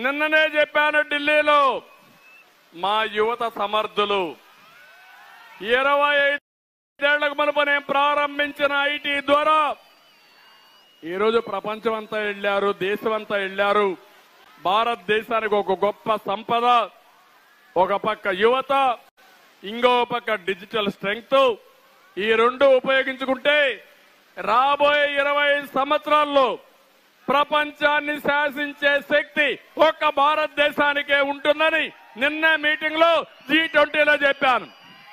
నిన్ననే చెప్పాను ఢిల్లీలో మా యువత సమర్థులు ఇరవై ఐదేళ్లకు మునుపు నేను ప్రారంభించిన ఐటీ ద్వారా ఈరోజు ప్రపంచం అంతా వెళ్ళారు దేశం అంతా వెళ్ళారు భారతదేశానికి ఒక గొప్ప సంపద ఒక పక్క యువత ఇంకో పక్క డిజిటల్ స్ట్రెంగ్త్ ఈ రెండు ఉపయోగించుకుంటే రాబోయే ఇరవై ఐదు సంవత్సరాల్లో ప్రపంచాన్ని శాసించే శక్తి ఒక్క భారతదేశానికే ఉంటుందని నిన్న మీటింగ్ లో జీ ట్వంటీలో చెప్పాను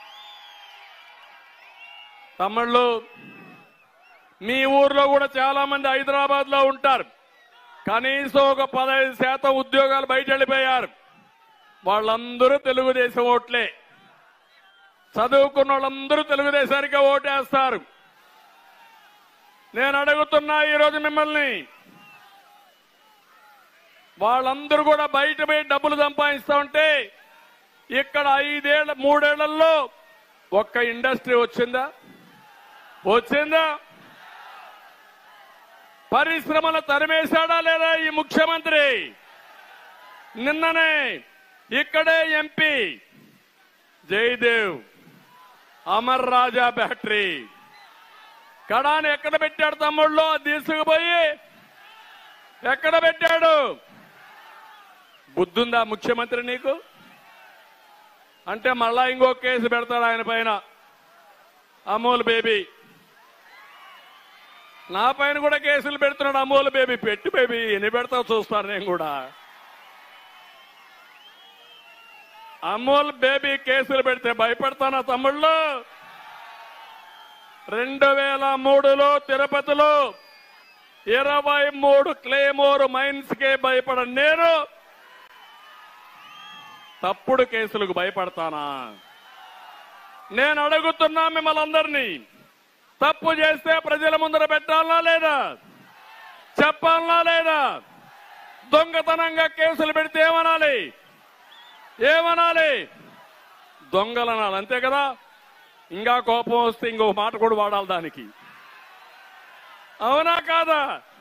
తమిళ్ళు మీ ఊర్లో కూడా చాలా మంది హైదరాబాద్ లో ఉంటారు కనీసం ఒక పదహైదు శాతం ఉద్యోగాలు బయట వెళ్ళిపోయారు వాళ్ళందరూ తెలుగుదేశం ఓట్లే చదువుకున్న వాళ్ళందరూ తెలుగుదేశానికే ఓటేస్తారు నేను అడుగుతున్నా ఈరోజు మిమ్మల్ని వాళ్ళందరూ కూడా బయట పోయి డబ్బులు సంపాదిస్తా ఉంటే ఇక్కడ ఐదేళ్ల మూడేళ్లలో ఒక్క ఇండస్ట్రీ వచ్చిందా వచ్చిందా పరిశ్రమలు తరిమేశాడా లేదా ఈ ముఖ్యమంత్రి నిన్ననే ఇక్కడే ఎంపీ జయదేవ్ అమర్ రాజా బ్యాటరీ కడాని ఎక్కడ పెట్టాడు తమ్ముళ్ళు తీసుకుపోయి ఎక్కడ పెట్టాడు బుద్ధుందా ముఖ్యమంత్రి నీకు అంటే మళ్ళా ఇంకో కేసు పెడతాడు ఆయన పైన అమూల్ బేబీ నా పైన కూడా కేసులు పెడుతున్నాడు అమూల్ బేబీ పెట్టి బేబీ ఎన్ని పెడతావు చూస్తాను నేను కూడా అమూల్ బేబీ కేసులు పెడితే భయపడతానా తమ్ముళ్ళు రెండు వేల మూడులో తిరుపతిలో ఇరవై మూడు క్లేమోర్ మైన్స్ కే భయపడ నేను తప్పుడు కేసులకు భయపడతానా నేను అడుగుతున్నా మిమ్మల్ని అందరినీ తప్పు చేస్తే ప్రజల ముందర పెట్టాలా లేదా చెప్పాలా లేదా దొంగతనంగా కేసులు పెడితే ఏమనాలి ఏమనాలి దొంగలనాలి అంతే కదా ఇంకా కోపం వస్తే ఇంకో మాట కూడా వాడాలి దానికి అవునా కాదా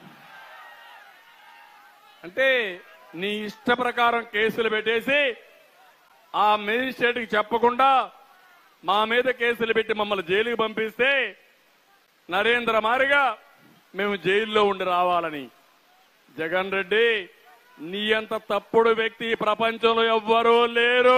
అంటే నీ ఇష్ట ప్రకారం కేసులు పెట్టేసి ఆ మేజిస్ట్రేట్కి చెప్పకుండా మా మీద కేసులు పెట్టి మమ్మల్ని జైలుకి పంపిస్తే నరేంద్ర మారిగా మేము జైల్లో ఉండి రావాలని జగన్ రెడ్డి నీ అంత తప్పుడు వ్యక్తి ఈ ప్రపంచంలో ఎవ్వరూ లేరు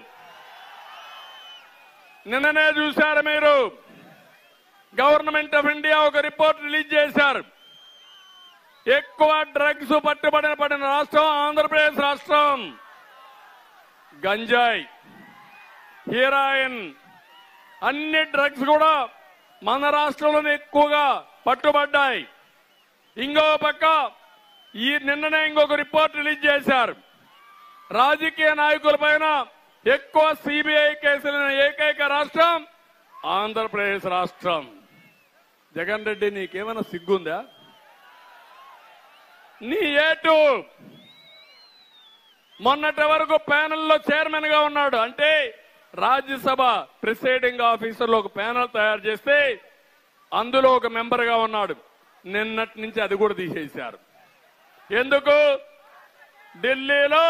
నిన్ననే చూశారు మీరు గవర్నమెంట్ ఆఫ్ ఇండియా ఒక రిపోర్ట్ రిలీజ్ చేశారు ఎక్కువ డ్రగ్స్ పట్టుబడిన పడిన రాష్ట్రం ఆంధ్రప్రదేశ్ రాష్ట్రం గంజాయి హీరాయిన్ అన్ని డ్రగ్స్ కూడా మన రాష్ట్రంలోనే ఎక్కువగా పట్టుబడ్డాయి ఇంకో పక్క ఈ నిన్ననే ఇంకొక రిపోర్ట్ రిలీజ్ చేశారు రాజకీయ నాయకుల పైన ఎక్కువ సిబిఐ కేసులైన ఏకైక రాష్ట్రం ఆంధ్రప్రదేశ్ రాష్ట్రం జగన్ రెడ్డి నీకేమైనా సిగ్గుందా నీ ఏటు మొన్నటి వరకు ప్యానెల్లో చైర్మన్ గా ఉన్నాడు అంటే రాజ్యసభ ప్రిసైడింగ్ ఆఫీసర్లో ఒక ప్యానెల్ తయారు చేస్తే అందులో ఒక మెంబర్ గా ఉన్నాడు నిన్నటి నుంచి అది కూడా తీసేశారు ఎందుకు ఢిల్లీలో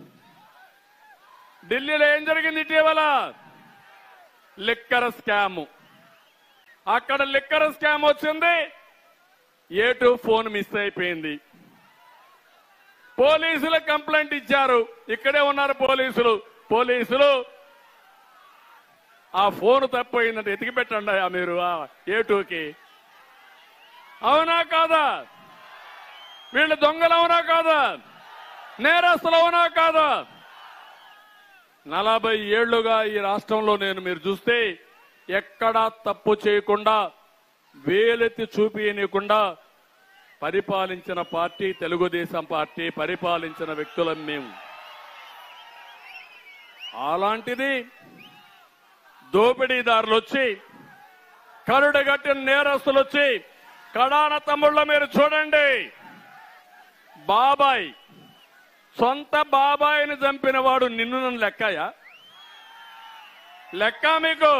ఢిల్లీలో ఏం జరిగింది ఇటీవల లిక్కర్ స్కామ్ అక్కడ లిక్కర్ స్కామ్ వచ్చింది ఏటు ఫోన్ మిస్ అయిపోయింది పోలీసులు కంప్లైంట్ ఇచ్చారు ఇక్కడే ఉన్నారు పోలీసులు పోలీసులు ఆ ఫోన్ తప్పిపోయిందంటే ఎతికి పెట్టండి ఆ మీరు ఆ ఏటూకి అవునా కాదా వీళ్ళు దొంగలు అవునా కాదా నేరస్తులు అవునా కాదా నలభై ఏళ్లుగా ఈ రాష్ట్రంలో నేను మీరు చూస్తే ఎక్కడా తప్పు చేయకుండా వేలెత్తి చూపించకుండా పరిపాలించిన పార్టీ తెలుగుదేశం పార్టీ పరిపాలించిన వ్యక్తులం మేము అలాంటిది దోపిడీదారులు వచ్చి కరుడుగట్టిన నేరస్తులు వచ్చి కడాన తమ్ముళ్ళ మీరు చూడండి బాబాయ్ సొంత బాబాయిని చంపిన వాడు నిన్ను నన్ను లెక్కయా లెక్క మీకు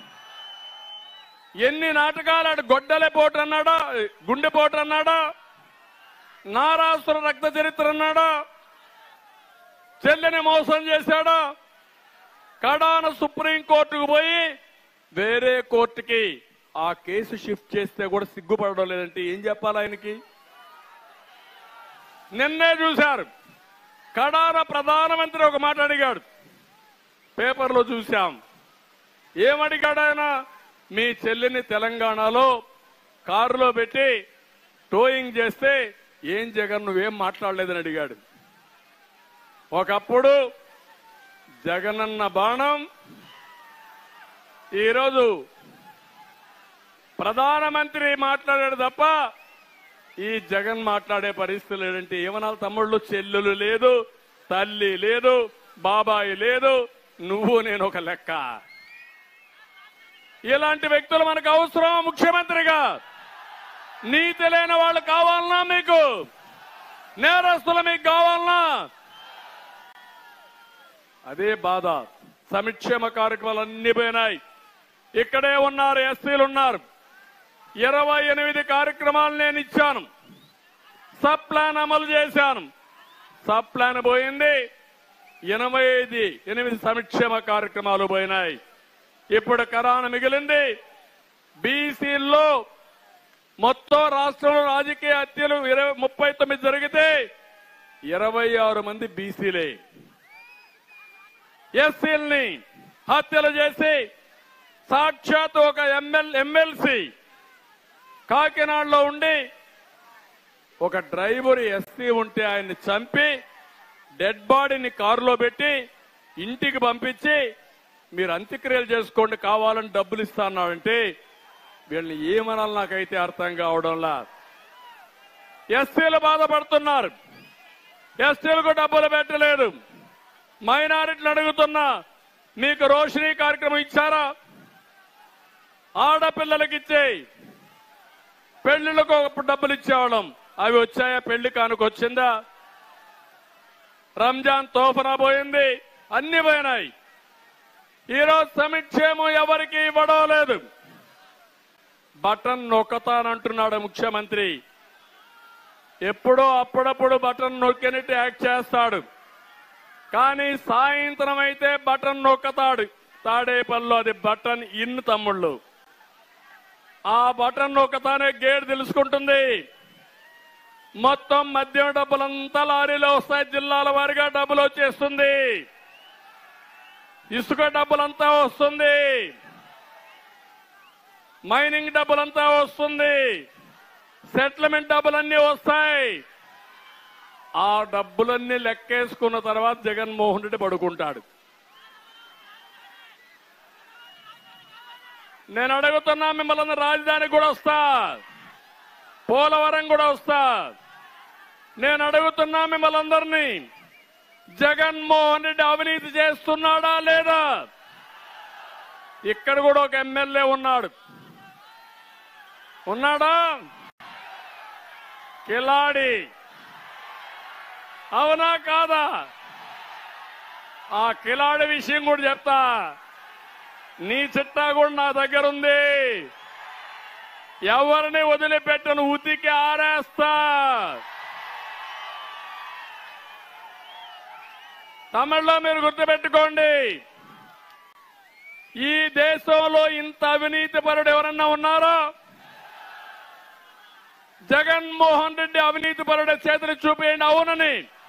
ఎన్ని నాటకాలు ఆడు గొడ్డలే పోటు అన్నాడా గుండె పోటు అన్నాడా నారాసుర రక్త చరిత్ర అన్నాడా చెల్లిని మోసం చేశాడా కడాన సుప్రీంకోర్టుకు పోయి వేరే కోర్టుకి ఆ కేసు షిఫ్ట్ చేస్తే కూడా సిగ్గుపడడం లేదంటే ఏం చెప్పాలి ఆయనకి నిన్నే చూశారు కడాన ప్రధానమంత్రి ఒక మాట అడిగాడు పేపర్లో చూశాం ఏమడిగాడు ఆయన మీ చెల్లిని తెలంగాణలో కారులో పెట్టి టోయింగ్ చేస్తే ఏం జగన్ నువ్వేం మాట్లాడలేదని అడిగాడు ఒకప్పుడు జగనన్న బాణం ఈరోజు ప్రధానమంత్రి మాట్లాడాడు తప్ప ఈ జగన్ మాట్లాడే పరిస్థితి లేదంటే ఏమనాలి తమ్ముళ్ళు చెల్లెలు లేదు తల్లి లేదు బాబాయి లేదు నువ్వు నేను ఒక లెక్క ఇలాంటి వ్యక్తులు మనకు అవసరం ముఖ్యమంత్రిగా నీతి లేని వాళ్ళు కావాలన్నా మీకు నేరస్తులు మీకు కావాలన్నా అదే బాధ సంక్షేమ కార్యక్రమాలు అన్ని పోయినాయి ఇక్కడే ఉన్నారు ఎస్సీలు ఉన్నారు ఇరవై ఎనిమిది కార్యక్రమాలు నేను ఇచ్చాను సబ్ ప్లాన్ అమలు చేశాను సబ్ ప్లాన్ పోయింది ఎనభై ఐదు ఎనిమిది సంక్షేమ కార్యక్రమాలు పోయినాయి ఇప్పుడు కరాన మిగిలింది బీసీల్లో మొత్తం రాష్ట్రంలో రాజకీయ హత్యలు ఇరవై ముప్పై తొమ్మిది జరిగితే ఇరవై ఆరు మంది బీసీలే ఎస్సీల్ని హత్యలు చేసి సాక్షాత్ ఒక ఎమ్మెల్ ఎమ్మెల్సీ కాకినాడలో ఉండి ఒక డ్రైవర్ ఎస్సీ ఉంటే ఆయన్ని చంపి డెడ్ బాడీని కారులో పెట్టి ఇంటికి పంపించి మీరు అంత్యక్రియలు చేసుకోండి కావాలని డబ్బులు ఇస్తా అన్నాడంటే వీళ్ళని ఏమనాలి నాకైతే అర్థం కావడంలా ఎస్సీలు బాధపడుతున్నారు ఎస్టీలకు డబ్బులు పెట్టలేదు మైనారిటీలు అడుగుతున్నా మీకు రోషిని కార్యక్రమం ఇచ్చారా ఆడపిల్లలకి ఇచ్చేయి పెళ్లిళ్ళకు ఒకప్పుడు డబ్బులు ఇచ్చేవాళ్ళం అవి వచ్చాయా పెళ్లి కానుక వచ్చిందా రంజాన్ తోఫనా పోయింది అన్ని పోయినాయి ఈరోజు సమిక్షేమం ఎవరికి ఇవ్వడం లేదు బటన్ నొక్కతానంటున్నాడు ముఖ్యమంత్రి ఎప్పుడో అప్పుడప్పుడు బటన్ నొక్కినట్టు యాక్ట్ చేస్తాడు కానీ సాయంత్రం అయితే బటన్ నొక్కతాడు తాడేపల్లిలో అది బటన్ ఇన్ తమ్ముళ్ళు ఆ బటన్ నొక్కతానే గేట్ తెలుసుకుంటుంది మొత్తం మద్యం డబ్బులంతా లారీలో వస్తాయి జిల్లాల వారిగా డబ్బులు వచ్చేస్తుంది ఇసుక డబ్బులంతా వస్తుంది మైనింగ్ డబ్బులంతా వస్తుంది సెటిల్మెంట్ డబ్బులన్నీ వస్తాయి ఆ డబ్బులన్నీ లెక్కేసుకున్న తర్వాత జగన్మోహన్ రెడ్డి పడుకుంటాడు నేను అడుగుతున్నా మిమ్మల్ని రాజధానికి కూడా వస్తా పోలవరం కూడా వస్తా నేను అడుగుతున్నా మిమ్మల్ని అందరినీ జగన్మోహన్ రెడ్డి అవినీతి చేస్తున్నాడా లేదా ఇక్కడ కూడా ఒక ఎమ్మెల్యే ఉన్నాడు ఉన్నాడా కిలాడి అవునా కాదా ఆ కిలాడి విషయం కూడా చెప్తా నీ చిట్టా కూడా నా దగ్గర ఉంది ఎవరిని వదిలిపెట్టను ఉతికి ఆరేస్తా తమిళ్లో మీరు గుర్తుపెట్టుకోండి ఈ దేశంలో ఇంత అవినీతి పరుడు ఎవరన్నా ఉన్నారా జగన్మోహన్ రెడ్డి అవినీతి పరుడు చేతులు చూపేయండి అవునని